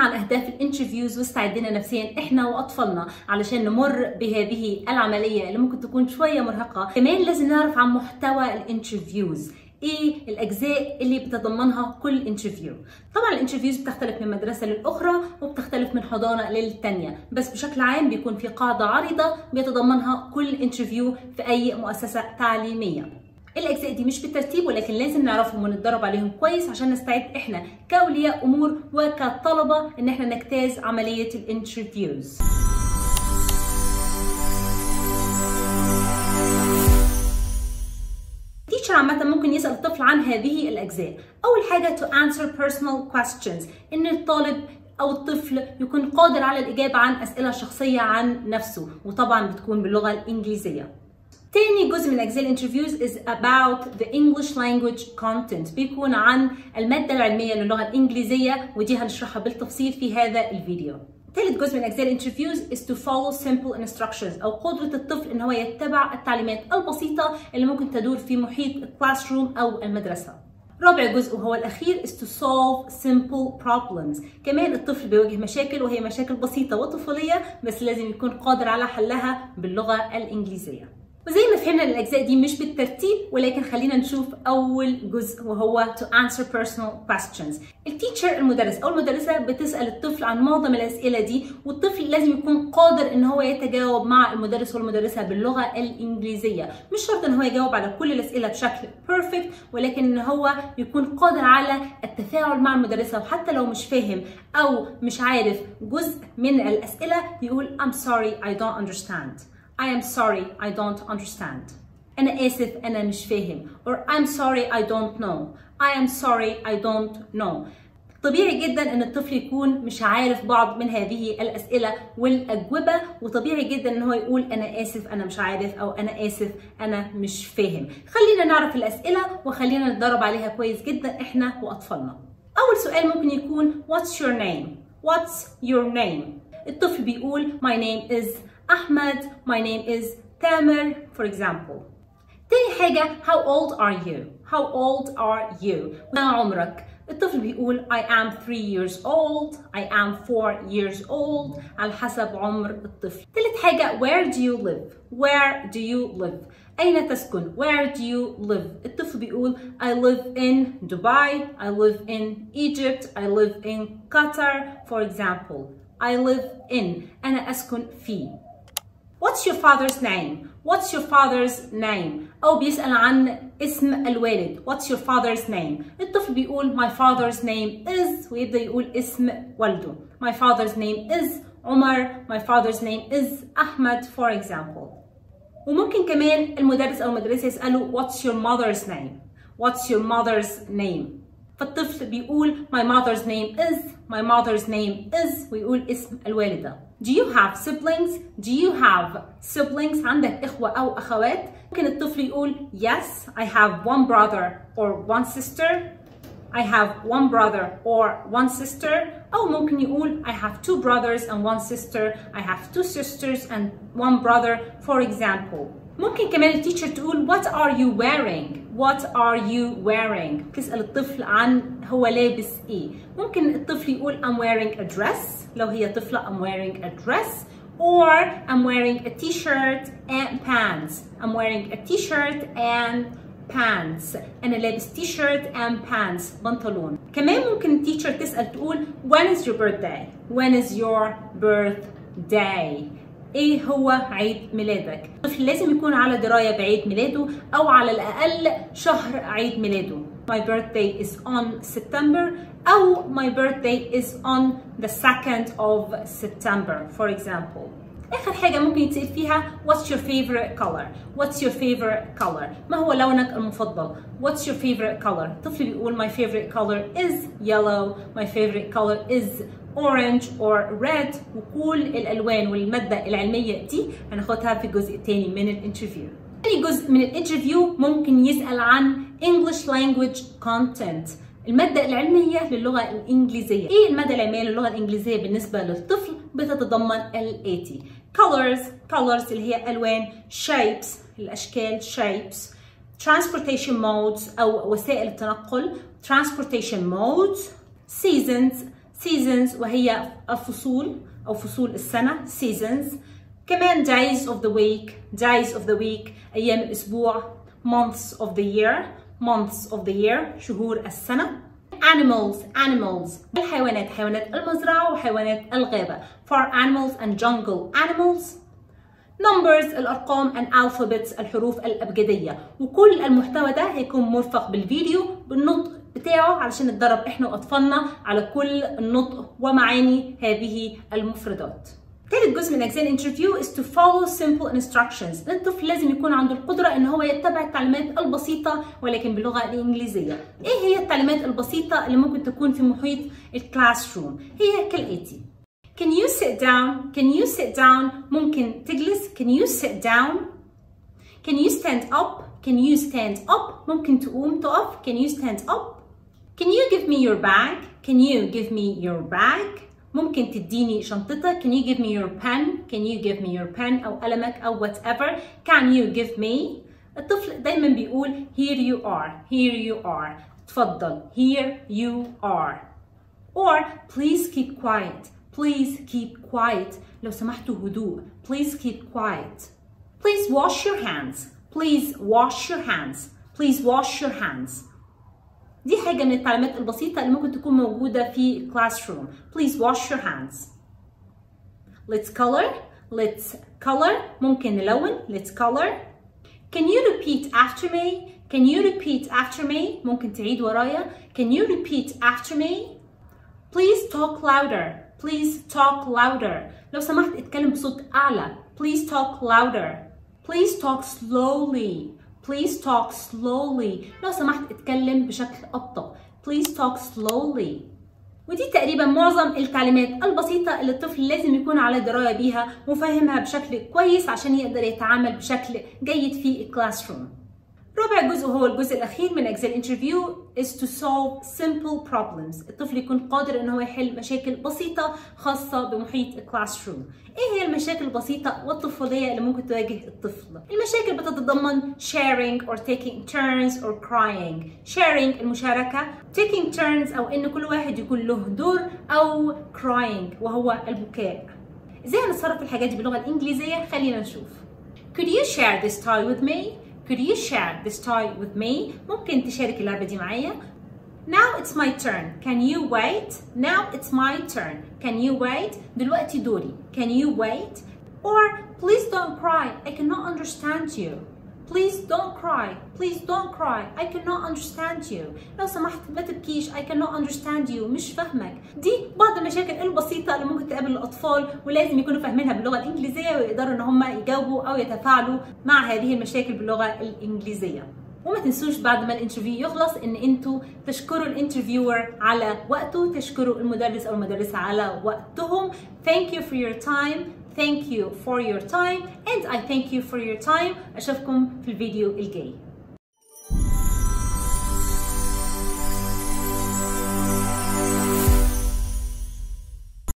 عن اهداف الانترفيوز واستعدنا نفسيا احنا واطفالنا علشان نمر بهذه العمليه اللي ممكن تكون شويه مرهقه كمان لازم نعرف عن محتوى الانترفيوز ايه الاجزاء اللي بتتضمنها كل انترفيو طبعا الانترفيوز بتختلف من مدرسه للاخرى وبتختلف من حضانه للتانيه بس بشكل عام بيكون في قاعده عريضه بيتضمنها كل انترفيو في اي مؤسسه تعليميه الاجزاء دي مش بالترتيب ولكن لازم نعرفهم ونتدرب عليهم كويس عشان نستعد احنا كاولياء امور وكطلبه ان احنا نجتاز عمليه الانترفيوز التيتشر عامة ممكن يسأل الطفل عن هذه الأجزاء. أول حاجة to answer personal questions إن الطالب أو الطفل يكون قادر على الإجابة عن أسئلة شخصية عن نفسه وطبعا بتكون باللغة الإنجليزية. تاني جزء من أجزاء الانترفيوز is about the English language content بيكون عن المادة العلمية للغة الإنجليزية ودي هنشرحها بالتفصيل في هذا الفيديو. ثالث جزء من اجزاء الانترفيوز is to follow simple instructions او قدره الطفل ان هو يتبع التعليمات البسيطه اللي ممكن تدور في محيط الكلاس روم او المدرسه. رابع جزء وهو الاخير is to solve simple problems كمان الطفل بيواجه مشاكل وهي مشاكل بسيطه وطفوليه بس لازم يكون قادر على حلها باللغه الانجليزيه. وزي ما فهمنا الاجزاء دي مش بالترتيب ولكن خلينا نشوف اول جزء وهو to answer personal questions التيتشر المدرس او المدرسه بتسال الطفل عن معظم الاسئله دي والطفل لازم يكون قادر ان هو يتجاوب مع المدرس والمدرسه باللغه الانجليزيه مش شرط ان هو يجاوب على كل الاسئله بشكل بيرفكت ولكن ان هو يكون قادر على التفاعل مع المدرسه وحتى لو مش فاهم او مش عارف جزء من الاسئله يقول I'm sorry I don't understand I am sorry I don't understand أنا آسف أنا مش فاهم or I'm sorry I don't know I am sorry I don't know طبيعي جدا ان الطفل يكون مش عارف بعض من هذه الاسئله والاجوبه وطبيعي جدا ان هو يقول انا اسف انا مش عارف او انا اسف انا مش فاهم خلينا نعرف الاسئله وخلينا نتدرب عليها كويس جدا احنا واطفالنا اول سؤال ممكن يكون what's your name what's your name الطفل بيقول my name is أحمد my name is تامر for example تاني حاجة how old are you how old are you ما عمرك الطفل بيقول I am 3 years old I am 4 years old على حسب عمر الطفل تالت حاجة where do you live where do you live أين تسكن where do you live الطفل بيقول I live in Dubai I live in Egypt I live in Qatar for example I live in أنا أسكن في What's your father's name? What's your father's name? أو بيسأل عن اسم الوالد. What's your father's name? الطفل بيقول my father's name is ويبدأ يقول اسم والده. My father's name is عمر. My father's name is أحمد for example. وممكن كمان المدرس أو المدرسة يسألوا what's your mother's name? What's your mother's name? فالطفل بيقول my mother's name is my mother's name is ويقول اسم الوالدة. Do you have siblings? Do you have siblings? عندك إخوة أو أخوات؟ ممكن الطفل يقول yes I have one brother or one sister I have one brother or one sister أو ممكن يقول I have two brothers and one sister I have two sisters and one brother for example ممكن كمان التيتشر تقول what are you wearing what are you wearing تسأل الطفل عن هو لابس ايه ممكن الطفل يقول I'm wearing a dress لو هي طفلة I'm wearing a dress or I'm wearing a t-shirt and pants I'm wearing a t-shirt and pants أنا لابس t-shirt and pants بنطلون كمان ممكن التيتشر تسأل تقول when is your birthday when is your birthday ايه هو عيد ميلادك الطفل لازم يكون على درايه بعيد ميلاده او على الاقل شهر عيد ميلاده my birthday is on September او my birthday is on the 2nd of September for example اخر حاجه ممكن يتسال فيها what's your favorite color what's your favorite color ما هو لونك المفضل what's your favorite color الطفل بيقول my favorite color is yellow my favorite color is orange or red وكل الالوان والماده العلميه دي هناخدها في الجزء الثاني من الانترفيو تاني جزء من الانترفيو ممكن يسال عن English language content المادة العلمية للغة الإنجليزية إيه المادة العلمية للغة الإنجليزية بالنسبة للطفل بتتضمن الآتي colors colors اللي هي ألوان shapes الأشكال shapes transportation modes أو وسائل التنقل transportation modes seasons seasons وهي الفصول أو فصول السنة seasons كمان days of the week days of the week أيام الأسبوع months of the year months of the year شهور السنة animals animals الحيوانات حيوانات المزرعة وحيوانات الغابة for animals and jungle animals numbers الأرقام and alphabets الحروف الأبجدية وكل المحتوى ده هيكون مرفق بالفيديو بالنطق بتاعه علشان نتدرب احنا واطفالنا على كل النطق ومعاني هذه المفردات ثالث جزء من اجزاء الانترفيو is to follow simple instructions الطفل لازم يكون عنده القدره ان هو يتبع التعليمات البسيطه ولكن باللغه الانجليزيه ايه هي التعليمات البسيطه اللي ممكن تكون في محيط الكلاس روم هي كالاتي Can you sit down? Can you sit down? ممكن تجلس. Can you sit down? Can you stand up? Can you stand up? ممكن تقوم تقف. Can you stand up? Can you give me your bag? Can you give me your bag? ممكن تديني شنطتك. Can you give me your pen? Can you give me your pen أو قلمك أو whatever. Can you give me? الطفل دايما بيقول here you are. Here you are. تفضل. Here you are. Or please keep quiet. Please keep quiet. لو سمحتوا هدوء. Please keep quiet. Please wash your hands. Please wash your hands. Please wash your hands. دي حاجة من التعليمات البسيطة اللي ممكن تكون موجودة في classroom. Please wash your hands. Let's color. Let's color. ممكن نلون. Let's color. Can you repeat after me? Can you repeat after me? ممكن تعيد ورايا. Can you repeat after me? Please talk louder. Please talk louder. لو سمحت اتكلم بصوت أعلى. Please talk louder. Please talk slowly. Please talk slowly. لو سمحت اتكلم بشكل أبطأ. Please talk slowly. ودي تقريبا معظم التعليمات البسيطة اللي الطفل لازم يكون على دراية بيها وفاهمها بشكل كويس عشان يقدر يتعامل بشكل جيد في الكلاس روم. رابع جزء هو الجزء الأخير من أجزاء الانترفيو is to solve simple problems الطفل يكون قادر إن هو يحل مشاكل بسيطة خاصة بمحيط الكلاس روم إيه هي المشاكل البسيطة والطفولية اللي ممكن تواجه الطفل؟ المشاكل بتتضمن sharing or taking turns or crying sharing المشاركة taking turns أو إن كل واحد يكون له دور أو crying وهو البكاء إزاي هنتصرف في الحاجات دي باللغة الإنجليزية؟ خلينا نشوف Could you share this toy with me? Could you share this toy with me? ممكن تشارك اللعبة دي معايا. Now it's my turn. Can you wait? Now it's my turn. Can you wait? دلوقتي دوري. Can you wait? Or please don't cry. I cannot understand you. Please don't cry. Please don't cry. I cannot understand you. لو سمحت ما تبكيش. I cannot understand you. مش فاهمك. دي بعض المشاكل البسيطة اللي ممكن تقابل الأطفال ولازم يكونوا فاهمينها باللغة الإنجليزية ويقدروا إن هم يجاوبوا أو يتفاعلوا مع هذه المشاكل باللغة الإنجليزية. وما تنسوش بعد ما الانترفيو يخلص ان انتوا تشكروا الانترفيور على وقته تشكروا المدرس او المدرسة على وقتهم thank you for your time thank you for your time and I thank you for your time اشوفكم في الفيديو الجاي